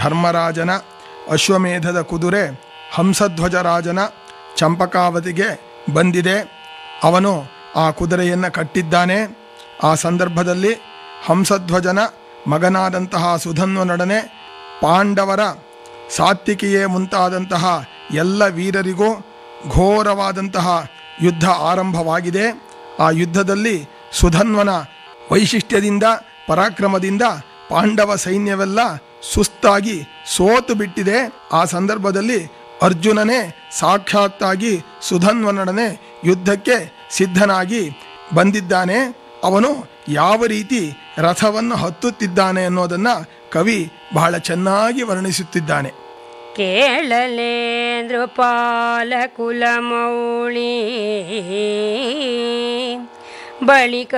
ಧರ್ಮರಾಜನ ಅಶ್ವಮೇಧದ ಕುದುರೆ ಹಂಸಧ್ವಜರಾಜನ ಚಂಪಕಾವತಿಗೆ ಬಂದಿದೆ ಅವನು ಆ ಕುದುರೆಯನ್ನು ಕಟ್ಟಿದ್ದಾನೆ ಆ ಸಂದರ್ಭದಲ್ಲಿ ಹಂಸಧ್ವಜನ ಮಗನಾದಂತಹ ಸುಧನ್ವನೊಡನೆ ಪಾಂಡವರ ಸಾತ್ವಿಕಿಯೇ ಮುಂತಾದಂತಹ ಎಲ್ಲ ವೀರರಿಗೂ ಘೋರವಾದಂತಹ ಯುದ್ಧ ಆರಂಭವಾಗಿದೆ ಆ ಯುದ್ಧದಲ್ಲಿ ಸುಧನ್ವನ ವೈಶಿಷ್ಟ್ಯದಿಂದ ಪರಾಕ್ರಮದಿಂದ ಪಾಂಡವ ಸೈನ್ಯವೆಲ್ಲ ಸುಸ್ತಾಗಿ ಸೋತು ಬಿಟ್ಟಿದೆ ಆ ಸಂದರ್ಭದಲ್ಲಿ ಅರ್ಜುನನೇ ಸಾಕ್ಷಾತ್ತಾಗಿ ಸುಧನ್ವನೊಡನೆ ಯುದ್ಧಕ್ಕೆ ಸಿದ್ಧನಾಗಿ ಬಂದಿದ್ದಾನೆ ಅವನು ಯಾವ ರೀತಿ ರಥವನ್ನು ಹತ್ತುತ್ತಿದ್ದಾನೆ ಅನ್ನೋದನ್ನ ಕವಿ ಬಹಳ ಚೆನ್ನಾಗಿ ವರ್ಣಿಸುತ್ತಿದ್ದಾನೆ ಕೇಳಲೇಂದ್ರಪಾಲ ಕುಲಮೌಳಿ ಬಳಿಕ